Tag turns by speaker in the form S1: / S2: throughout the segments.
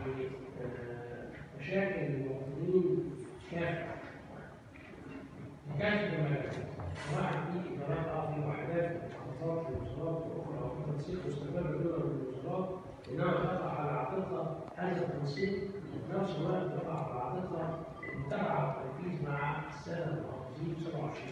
S1: آه، مشاكل المواطنين كافه كافه المجالات سواء في ادارات او في وحدات في محافظات في وزارات اخرى او في تنسيق مستمر بين الوزارات انما تقع على عاتقها هذا التنسيق وفي نفس الوقت تقع على عاتقها المتابعه والتركيز مع الساده المحافظين 27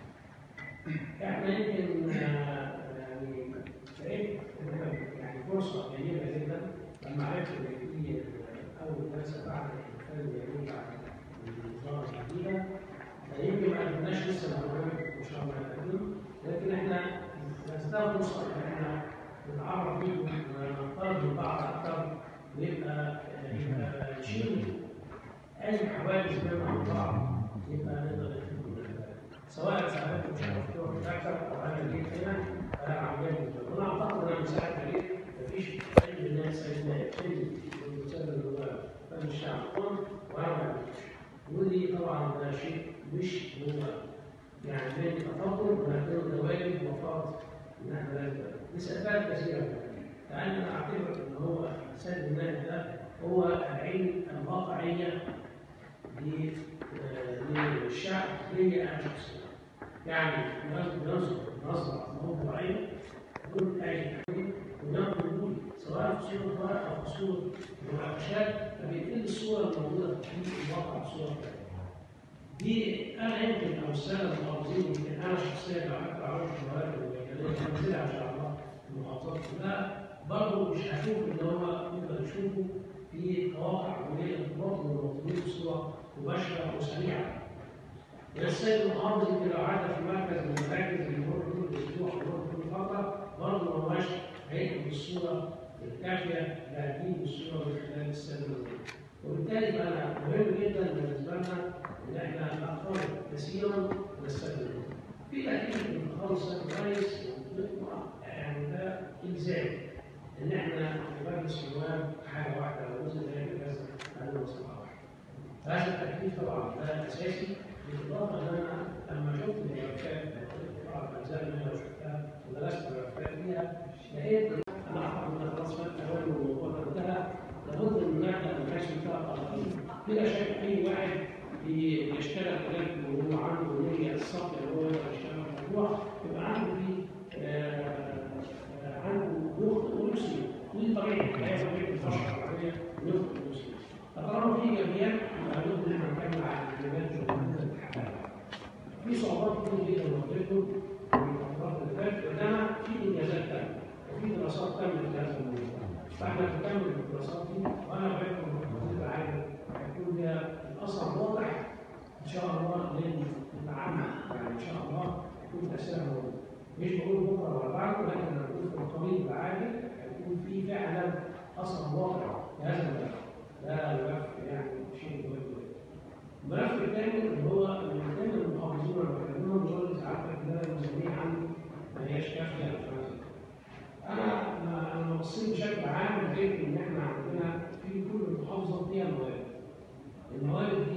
S1: احنا يمكن آه، يعني لقيت إنها يعني فرصه جيده جدا لما عرفت ان في اول جلسه بعد الاحتفال اليومي بعد الوزاره الجديده يمكن ما قدمناش لسه البرنامج ان شاء الله نقدم لكن احنا نستخدم فرصه ان احنا نتعرف بيكم ونقترب من بعض اكثر ويبقى يبقى نشيل اي حواجز بيننا وبين بعض يبقى نقدر نفيد سواء ساعدتكم شرفتوا اكثر او انا جيت هنا فانا عمليه بالنسبه لي وانا اعتقد ان انا مساعد عليه مفيش اي ناس اي ناس اي المساعد اللي هو فن الشعب كله وانا ما عملتش ودي طبعا ده شيء مش هو يعني بين تفضل ولكنه ده واجب وفرض ان احنا لازم لسبب كثيره لان انا اعتبر ان هو سد النائب ده هو العين الواقعيه ل- آه، للشعب ليا انا شخصيا يعني ننظر نظره موضوعيه كل اي وناخد وجود سواء في صوره ورق او في صوره مناقشات فبيتم الصوره الموجوده في الواقع بصوره ثانيه. دي انا يمكن او الساده المحافظين يمكن انا شخصيا لو حتى عملت شهادات وبيانات هنزلها ان شاء الله في المحافظات كلها برضه مش هشوف ان هو يقدر يشوفه في مواقع عمليه تربط المواطنين بصوره مباشره وسريعه. السيد المحافظ يمكن لو عاد في مركز من المراكز اللي بيمر كل اسبوع بيمر كل فتره برضه ما هواش هيكتب بالصوره الكافيه اللي هتجيب بالصوره من خلال السيد المحافظ. وبالتالي فانا مهم جدا بالنسبه لنا ان احنا نختار كثيرا ونستخدمه. في اكيد الخالص كويس يعني ده الزام ان احنا في مجلس النواب حاجه واحده او جزء زي كذا هذا مصلحه واحده. هذا التكليف طبعا ده اساسي بالاضافه ان انا لما شفت الملفات طبعا الاجزاء اللي انا شفتها ودرست الملفات فيها لقيت إن انا اعتقد ان خلاص فات اوان الموضوع ده انتهى لابد ان نبدا نكشف فيها قضايا بلا شك اي واحد بي- بيشتغل ولكن وهو عنده نيه الصبر اللي هو يقدر يشتغل في الموضوع يبقى عنده في آه، آه، عنده يخطئ ويسلم ودي طبيعه الحياه طبيعه البشر العربيه يخطئ ويسلم فطالما في ايجابيات يبقى لابد ان احنا نكمل على الايجابيات اللي نتحققها في صعوبات كتير جدا واجهتهم في الفترات اللي فاتت انما في انجازات تامه وفي دراسات تامه في هذا الموضوع فاحنا نكمل الدراسات دي وانا بعتقد ان الخطوط العاجله هيكون لها الاثر واضح ان شاء الله للعامه يعني ان شاء الله يكون تاثيرها موجود مش بقول بكره ولا بعد ولكن انا بقول في القريب العاجل هيكون في فعلا اثر واضح لهذا الملف ده ملف يعني شيء مهم جدا الملف الثاني اللي هو من ضمن المحافظين اللي بكلمهم دول ساعات ان انا الميزانيه عندي ما هياش كافيه للفرنسا. انا أنا- انا بصيت بشكل عام لقيت ان احنا عندنا في كل محافظه فيها موارد. الموارد